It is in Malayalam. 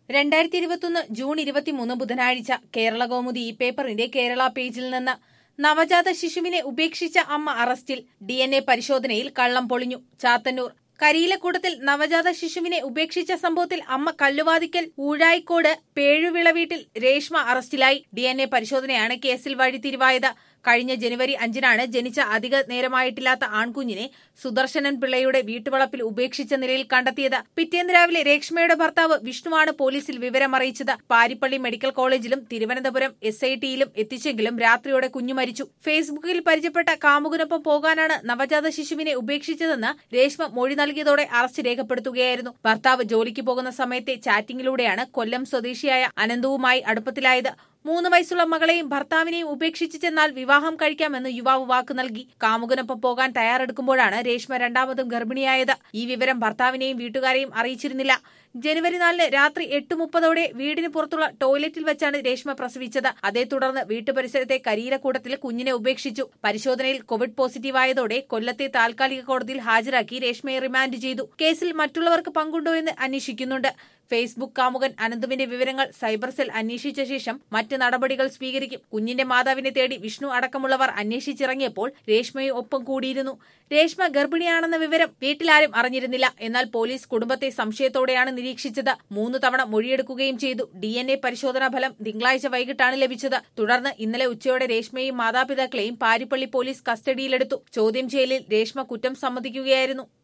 രണ്ടായിരത്തി ഇരുപത്തൊന്ന് ജൂൺ ഇരുപത്തിമൂന്ന് ബുധനാഴ്ച കേരള കൗമുദി ഈ പേപ്പറിന്റെ കേരള പേജിൽ നിന്ന് നവജാത ശിശുവിനെ ഉപേക്ഷിച്ച അമ്മ അറസ്റ്റിൽ ഡി എൻ എ പരിശോധനയിൽ കള്ളം പൊളിഞ്ഞു ചാത്തന്നൂർ കരിയിലക്കൂടത്തിൽ നവജാത ശിശുവിനെ ഉപേക്ഷിച്ച സംഭവത്തിൽ അമ്മ കല്ലുവാതിക്കൽ ഊഴായിക്കോട് പേഴുവിള വീട്ടിൽ രേഷ്മ അറസ്റ്റിലായി ഡി എൻ എ പരിശോധനയാണ് കേസിൽ വഴിത്തിരിവായത് കഴിഞ്ഞ ജനുവരി അഞ്ചിനാണ് ജനിച്ച അധിക നേരമായിട്ടില്ലാത്ത ആൺകുഞ്ഞിനെ സുദർശനൻ പിള്ളയുടെ വീട്ടുവളപ്പിൽ ഉപേക്ഷിച്ച നിലയിൽ കണ്ടെത്തിയത് പിറ്റേന്ന് രാവിലെ രേഷ്മയുടെ ഭർത്താവ് വിഷ്ണുവാണ് പോലീസിൽ വിവരമറിയിച്ചത് പാരിപ്പള്ളി മെഡിക്കൽ കോളേജിലും തിരുവനന്തപുരം എസ് ഐ ടിയിലും എത്തിച്ചെങ്കിലും രാത്രിയോടെ കുഞ്ഞു മരിച്ചു ഫേസ്ബുക്കിൽ പരിചയപ്പെട്ട കാമുകനൊപ്പം പോകാനാണ് നവജാത ശിശുവിനെ ഉപേക്ഷിച്ചതെന്ന് രേഷ്മ മൊഴി നൽകിയതോടെ അറസ്റ്റ് രേഖപ്പെടുത്തുകയായിരുന്നു ഭർത്താവ് ജോലിക്ക് പോകുന്ന സമയത്തെ ചാറ്റിംഗിലൂടെയാണ് കൊല്ലം സ്വദേശിയായ അനന്തവുമായി അടുപ്പത്തിലായത് മൂന്ന് വയസ്സുള്ള മകളെയും ഭർത്താവിനെയും ഉപേക്ഷിച്ച് ചെന്നാൽ വിവാഹം കഴിക്കാമെന്ന് യുവാവ് വാക്ക് നൽകി കാമുകനൊപ്പം പോകാൻ തയ്യാറെടുക്കുമ്പോഴാണ് രേഷ്മ രണ്ടാമതും ഗർഭിണിയായത് ഈ വിവരം ഭർത്താവിനെയും വീട്ടുകാരെയും അറിയിച്ചിരുന്നില്ല ജനുവരി നാലിന് രാത്രി എട്ട് മുപ്പതോടെ വീടിന് പുറത്തുള്ള ടോയ്ലറ്റിൽ വെച്ചാണ് രേഷ്മ പ്രസവിച്ചത് അതേ തുടർന്ന് വീട്ടുപരിസരത്തെ കരിയിലക്കൂടത്തിൽ കുഞ്ഞിനെ ഉപേക്ഷിച്ചു പരിശോധനയിൽ കോവിഡ് പോസിറ്റീവായതോടെ കൊല്ലത്തെ താൽക്കാലിക കോടതിയിൽ ഹാജരാക്കി രേഷ്മയെ റിമാൻഡ് ചെയ്തു കേസിൽ മറ്റുള്ളവർക്ക് പങ്കുണ്ടോ എന്ന് അന്വേഷിക്കുന്നുണ്ട് ഫേസ്ബുക്ക് കാമുകൻ അനന്തുവിന്റെ വിവരങ്ങൾ സൈബർ സെൽ അന്വേഷിച്ച ശേഷം മറ്റ് നടപടികൾ സ്വീകരിക്കും കുഞ്ഞിന്റെ മാതാവിനെ തേടി വിഷ്ണു അടക്കമുള്ളവർ അന്വേഷിച്ചിറങ്ങിയപ്പോൾ രേഷ്മയും ഒപ്പം കൂടിയിരുന്നു രേഷ്മ ഗർഭിണിയാണെന്ന വിവരം വീട്ടിലാരും അറിഞ്ഞിരുന്നില്ല എന്നാൽ പോലീസ് കുടുംബത്തെ സംശയത്തോടെയാണ് നിരീക്ഷിച്ചത് മൂന്ന് തവണ മൊഴിയെടുക്കുകയും ചെയ്തു ഡി എൻ എ പരിശോധനാ ഫലം തിങ്കളാഴ്ച വൈകിട്ടാണ് ലഭിച്ചത് തുടർന്ന് ഇന്നലെ ഉച്ചയോടെ രേഷ്മയും മാതാപിതാക്കളെയും പാരിപ്പള്ളി പോലീസ് കസ്റ്റഡിയിലെടുത്തു ചോദ്യം ചെയ്യലിൽ രേഷ്മ കുറ്റം സമ്മതിക്കുകയായിരുന്നു